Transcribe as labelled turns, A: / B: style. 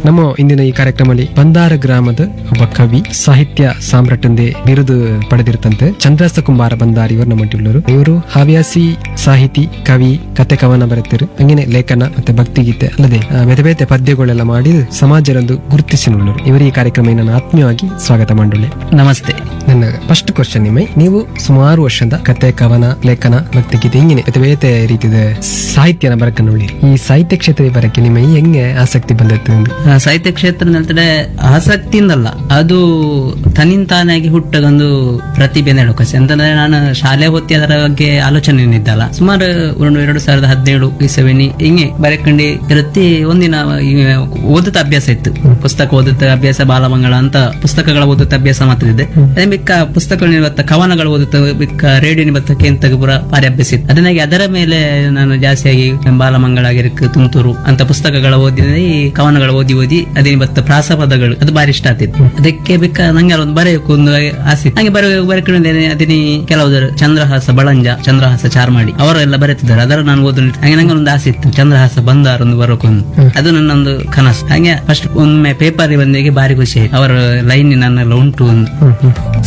A: ನಮ್ಮ ಇಂದಿನ ಈ ಕಾರ್ಯಕ್ರಮದಲ್ಲಿ ಬಂದಾರ ಗ್ರಾಮದ ಒಬ್ಬ ಕವಿ ಸಾಹಿತ್ಯ ಸಾಮ್ರಾಟಂದೆ ಬಿರುದು ಪಡೆದಿರ್ತಂತೆ ಚಂದ್ರಾಸ ಕುಮಾರ ಬಂದಾರ್ ಇವರು ನಮ್ಮ ಉಳ್ಳರು ಇವರು ಹವ್ಯಾಸಿ ಸಾಹಿತಿ ಕವಿ ಕತೆ ಕವನ ಬರೆತಿರು ಹಂಗೇನೆ ಲೇಖನ ಮತ್ತೆ ಭಕ್ತಿಗೀತೆ ಅಲ್ಲದೆ ಆ, ಬೇತೆ ಬೇತೆ ಪದ್ಯಗಳೆಲ್ಲ ಮಾಡಿ ಸಮಾಜರಂದು ಗುರುತಿಸಿನುಳ್ಳರು ಇವರು ಈ ಕಾರ್ಯಕ್ರಮ ನಾನು ಆತ್ಮೀಯವಾಗಿ ಸ್ವಾಗತ ಮಾಡುಳ್ಳೆ
B: ನಮಸ್ತೆ
A: ನನ್ನ ಫಸ್ಟ್ ಕ್ವಶನ್ ನಿಮ್ಮೈ ನೀವು ಸುಮಾರು ವರ್ಷದ ಕತೆ ಕವನ ಲೇಖನ ಭಕ್ತಿಗೀತೆ ಹಿಂಗೆ ಬೇತೆ ಬೇತೆ ರೀತಿಯ ಸಾಹಿತ್ಯನ ಬರಕನ್ನುಳ್ಳಿ ಈ ಸಾಹಿತ್ಯ ಕ್ಷೇತ್ರ ಬರಕ್ಕೆ ನಿಮ್ಮ ಹೆಂಗೆ ಆಸಕ್ತಿ ಬಂದದ್ದು ಎಂದು?
B: ಆ, ಸಾಹಿತ್ಯ ಕ್ಷೇತ್ರ ಹೇಳ್ತಾರೆ ಆಸಕ್ತಿಯಿಂದಲ್ಲ ಅದು ತನ್ನಿಂತಾನಾಗಿ ಹುಟ್ಟದೊಂದು ಪ್ರತಿಭೆ ನಡುಕಸಿ ಅಂತಂದ್ರೆ ನಾನು ಶಾಲೆ ಹೊತ್ತಿ ಅದರ ಬಗ್ಗೆ ಆಲೋಚನೆ ಇದ್ದಲ್ಲ ಸುಮಾರು ಒಂದು ಎರಡು ಸಾವಿರದ ಹದಿನೇಳು ಇಸವಿನಿ ಹಿಂಗೆ ಬರೆಕಂಡು ಇರತ್ತಿ ಒಂದಿನ ಈ ಓದುತ್ತ ಅಭ್ಯಾಸ ಇತ್ತು ಪುಸ್ತಕ ಓದುತ್ತ ಅಭ್ಯಾಸ ಬಾಲಮಂಗಳ ಅಂತ ಪುಸ್ತಕಗಳ ಓದುತ್ತ ಅಭ್ಯಾಸ ಮಾತ್ರ ಅದೇ ಬಿಕ್ಕ ಪುಸ್ತಕಗಳು ಇವತ್ತ ಕವನಗಳು ಓದುತ್ತ ಬಿಕ್ಕ ರೇಡಿಯೋ ನಿಬತ್ತ ಕೇಂತ ಪುರ ಭಾರಿ ಅಭ್ಯಾಸ ಇತ್ತು ಅದನ್ನಾಗಿ ಅದರ ಮೇಲೆ ನಾನು ಜಾಸ್ತಿಯಾಗಿ ಬಾಲಮಂಗಳ ಆಗಿರಕ್ಕೆ ತುಂತುರು ಅಂತ ಪುಸ್ತಕಗಳ ಓದಿದ ಈ ಕವನಗಳು ಓದಿ ಓದಿ ಅದೇ ಬತ್ತ ಪ್ರಾಸಪದಗಳು ಅದು ಬಾರಿ ಇಷ್ಟ ಆಗ್ತಿತ್ತು ಅದಕ್ಕೆ ಬೇಕ ನಂಗೆ ಒಂದು ಬರೆಯಕ್ಕೆ ಒಂದು ಆಸೆ ಇತ್ತು. ಹಾಗೆ ಬರೆಯ ಬರೆಕೊಂಡಿದ್ದೇನೆ ಅದಿನಿ ಕೆಲವು ಚಂದ್ರಹಾಸ ಬಳಂಜ ಚಂದ್ರಹಾಸ ಚಾರ್ಮಾಡಿ ಅವರೆಲ್ಲ ಬರೆತಿದ್ದಾರೆ ಅದರ ನಾನು ಓದು ಹಾಗೆ ನಂಗೆ ಒಂದು ಆಸೆ ಇತ್ತು ಚಂದ್ರಹಾಸ ಬಂದಾರ ಒಂದು ಬರೋಕೊಂದು ಅದು ನನ್ನೊಂದು ಕನಸು ಹಾಗೆ ಫಸ್ಟ್ ಒಮ್ಮೆ ಪೇಪರ್ ಬಂದಿಗೆ ಬಾರಿ ಖುಷಿ ಆಯ್ತು ಅವರ ಲೈನ್ ನನ್ನೆಲ್ಲ ಉಂಟು ಒಂದು